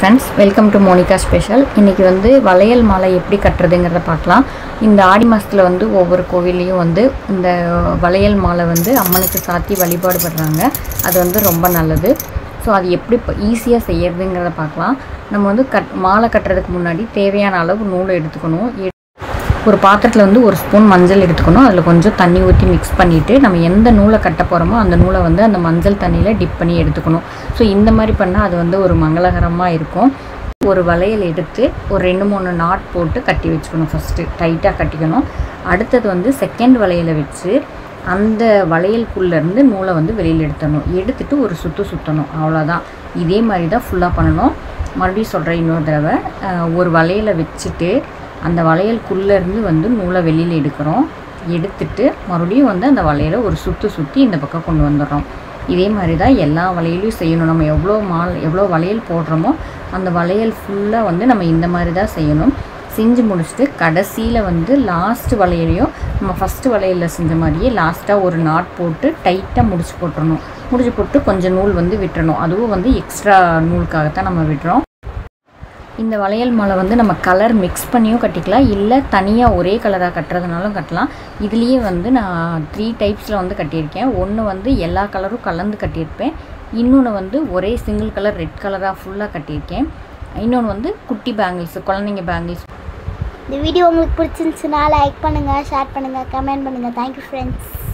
friends welcome to Monika special இன்றைக்கி வந்து வளையல் மாலை எப்படி கட்டுறதுங்கிறத பார்க்கலாம் இந்த ஆடி மாதத்தில் வந்து ஒவ்வொரு கோவில்லையும் வந்து இந்த வளையல் மாலை வந்து அம்மனுக்கு சாத்தி வழிபாடு படுறாங்க அது வந்து ரொம்ப நல்லது ஸோ அது எப்படி இப்போ ஈஸியாக செய்யறதுங்கிறத பார்க்கலாம் நம்ம வந்து கட் மாலை கட்டுறதுக்கு முன்னாடி தேவையான அளவு நூலை எடுத்துக்கணும் எ- ஒரு பாத்திரத்தில் வந்து ஒரு ஸ்பூன் மஞ்சள் எடுத்துக்கணும் அதில் கொஞ்சம் தண்ணி ஊற்றி மிக்ஸ் பண்ணிவிட்டு நம்ம எந்த நூலை கட்ட போகிறோமோ அந்த நூலை வந்து அந்த மஞ்சள் தண்ணியில் டிப் பண்ணி எடுத்துக்கணும் ஸோ இந்த மாதிரி பண்ணால் அது வந்து ஒரு மங்களகரமாக இருக்கும் ஒரு வளையல் எடுத்து ஒரு ரெண்டு மூணு நாட் போட்டு கட்டி வச்சுக்கணும் ஃபஸ்ட்டு டைட்டாக கட்டிக்கணும் அடுத்தது வந்து செகண்ட் வளையலை வச்சு அந்த வளையலுக்குள்ளேருந்து நூலை வந்து வெளியில் எடுத்துடணும் எடுத்துட்டு ஒரு சுற்று சுற்றணும் அவ்வளோதான் இதே மாதிரி தான் ஃபுல்லாக பண்ணணும் மறுபடியும் சொல்கிறேன் இன்னொரு தடவை அஹ், ஒரு வளையலை வச்சுட்டு அந்த வளையலுக்குள்ளேருந்து வந்து நூலை வெளியில் எடுக்கிறோம் எடுத்துட்டு மறுபடியும் வந்து அந்த வளையலை ஒரு சுற்று சுற்றி இந்த பக்கம் கொண்டு வந்துடுறோம் இதே மாதிரி தான் எல்லா வளையலையும் செய்யணும் நம்ம எவ்வளோ மால் எவ்வளோ வளையல் போடுறோமோ அந்த வளையல் ஃபுல்லாக வந்து நம்ம இந்த மாதிரி தான் செய்யணும் செஞ்சு முடிச்சுட்டு கடைசியில் வந்து லாஸ்ட் வளையலையும் நம்ம ஃபஸ்ட்டு வளையலில் செஞ்ச மாதிரியே லாஸ்ட்டாக ஒரு நாட் போட்டு டைட்டாக முடிச்சு போட்டுறணும் முடிச்சு போட்டு கொஞ்சம் நூல் வந்து விட்டுறணும் அதுவும் வந்து எக்ஸ்ட்ரா நூலுக்காகத்தான் நம்ம விடுறோம் இந்த வளையல் மாலை வந்து நம்ம கலர் மிக்ஸ் பண்ணியும் கட்டிக்கலாம் இல்லை தனியாக ஒரே கலராக கட்டுறதுனாலும் கட்டலாம் இதுலேயே வந்து நான் த்ரீ டைப்ஸில் வந்து கட்டியிருக்கேன் ஒன்று வந்து எல்லா கலரும் கலந்து கட்டியிருப்பேன் இன்னொன்று வந்து ஒரே சிங்கிள் கலர் ரெட் கலராக ஃபுல்லாக கட்டியிருக்கேன் இன்னொன்று வந்து குட்டி பேங்கிள்ஸ் குழந்தைங்க பேங்கிள்ஸ் இந்த வீடியோ உங்களுக்கு பிடிச்சிருந்துச்சுன்னா லைக் பண்ணுங்கள் ஷேர் பண்ணுங்கள் கமெண்ட் பண்ணுங்கள் தேங்க்யூ ஃப்ரெண்ட்ஸ்